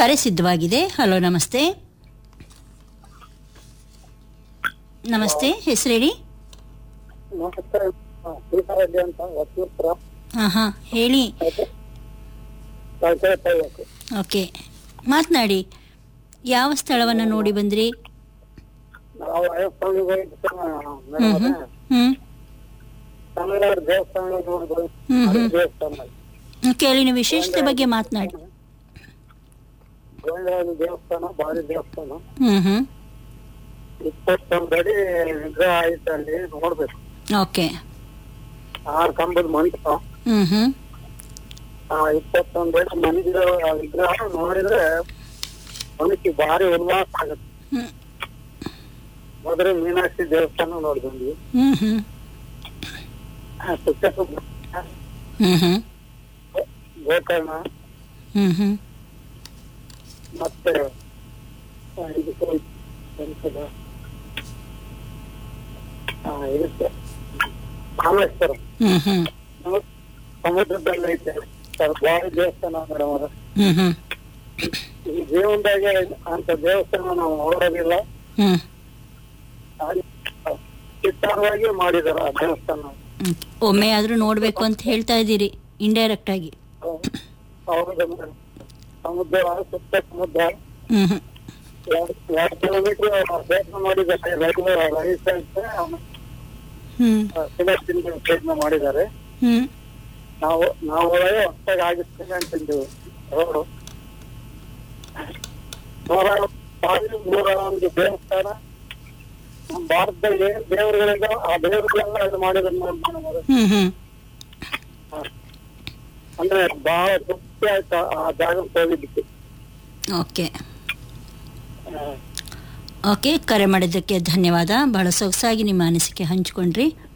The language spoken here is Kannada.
ಕರೆ ಸಿದ್ಧವಾಗಿದೆ ಹಲೋ ನಮಸ್ತೆ ನಮಸ್ತೆ ಹೆಸರು ಹೇಳಿ ನಮಸ್ತೆ ಶ್ರೀಕಾರೆಡ್ಡಿ ಅಂತ ವಕೀಲಪುರ ಹಾಂ ಹಾಂ ಹೇಳಿ ತಾಲೂಕು ಓಕೆ ಮಾತನಾಡಿ ಯಾವ ಸ್ಥಳವನ್ನು ನೋಡಿ ಬಂದ್ರಿ ನಾವು ಅಯ್ಯಪ್ಪನಿಗೆ ಹೋಗಿದ್ದು ಹ್ಞೂ ಮೇಡಮ್ ಹ್ಞೂ ಹ್ಞೂ ತಮಿಳ್ನಾಡು ದೇವಸ್ಥಾನ ನೋಡ್ಬೋದು ಹ್ಮ್, ಹ್ಮ್. ದೇವಸ್ಥಾನ ಕೇಳಿನ ವಿಶೇಷತೆ ಬಗ್ಗೆ ಮಾತನಾಡಿ ಗೋವಿಂದರಾಜ ದೇವಸ್ಥಾನ ಭಾರಿ ದೇವಸ್ಥಾನ ಹ್ಞೂ ಹ್ಞೂ ಇಪ್ಪತ್ತೊಂದು ಅಡಿ ವಿಗ್ರಹ ಐತೆ ಅಲ್ಲಿ ನೋಡ್ಬೇಕು ಓಕೆ ಆರು ಕಂಬದ ಮಂಟಪ ಹ್ಞೂ ಹ್ಞೂ ಆ ಇಪ್ಪತ್ತೊಂದು ಅಡಿ ಮಂದಿರ ವಿಗ್ರಹ ನೋಡಿದ್ರೆ ಮನಸ್ಸಿಗೆ ಭಾರಿ ಉಲ್ಲಾಸ ಆಗುತ್ತೆ ಹ್ಞೂ ಮೊದಲು ಮೀನಾಕ್ಷಿ ದೇವಸ್ಥಾನ ನೋಡಿ ಬಂದ್ವಿ ಹ್ಞೂ ಹ್ಞೂ ಆ, ಸುತ್ತಮುತ್ತ ಹ್ಞೂ ಹ್ಞೂ ಗೋಕರ್ಣ ಹ್ಞೂ ಹ್ಞೂ ಮತ್ತೆ ಆ, ಇದಕ್ಕೆ ಎಂತದ? ಆ, ಇದಕ್ಕೆ ರಾಮೇಶ್ವರ ಹ್ಞೂ ಹ್ಞೂ ಸಮು- ಸಮುದ್ರದಲ್ಲಿ ಐತೆ ಸರ್ ಭಾರಿ ದೇವಸ್ಥಾನ ಮೇಡಮ್ ಅವ್ರೆ. ಹ್ಞೂ ಹ್ಞೂ ಈ ಜೀವನದಾಗೆ ಅಂತ ದೇವಸ್ಥಾನ ನಾವು ನೋಡೋದಿಲ್ಲ ಹ್ಞೂ ಅಲ್ಲಿ ಚಿತ್ತಾರವಾಗಿ ಮಾಡಿದಾರ ಆ ದೇವಸ್ಥಾನ ಹ್ಮ್. ಒಮ್ಮೆ ಆದರೂ ನೋಡಬೇಕು ಅಂತ ಹೇಳ್ತಾ ಇದ್ದೀರಿ ಇಂಡೈರೆಕ್ಟ್ ಆಗಿ ಹೌದು ಮೇಡಮ್ ಸಮುದ್ರ ಸುತ್ತ ಸಮುದ್ರ ಹ್ಞೂ ಹ್ಞೂ ಎರಡು ಎರಡು ಕಿಲೋಮೀಟರ್ ಪ್ರಯತ್ನ ಮಾಡಿದ್ದಾರೆ ರೈಲ್ವೆ ರೈಸ್ ಹ್ಞೂ ಸಿಲೆಕ್ಟಿಂಗ್ ಪ್ರಯತ್ನ ಮಾಡಿದ್ದಾರೆ ಹ್ಞೂ ನಾವು ನಾವು ಹೊಸದಾಗಿ ಆಗಿರ್ತೇವೆ ಅಂತಿದ್ದೀವಿ ರೋಡು ನೂರ ಸಾವಿರ ನೂರ ಒಂದು ದೇವಸ್ಥಾನ ನಮ್ಮ ಭಾರತದಲ್ಲಿ ಏನ್ ದೇವರುಗಳಿಂದ ಆ ದೇವರುಗಳೆಲ್ಲ ಇದು ಮಾಡಿದ್ರು ಹ್ಞೂ ಹ್ಞೂ ಅಂದ್ರೆ ಬಹಳ ತೃಪ್ತಿ ಆಯ್ತು ಆ ಜಾಗಕ್ಕೆ ಹೋಗಿದ್ದಕ್ಕೆ ಓಕೆ ಆ, ಓಕೆ ಕರೆ ಮಾಡಿದ್ದಕ್ಕೆ ಧನ್ಯವಾದ ಬಹಳ ಸೊಗಸಾಗಿ ನಿಮ್ಮ ಅನಿಸಿಕೆ ಹಂಚಿಕೊಂಡ್ರಿ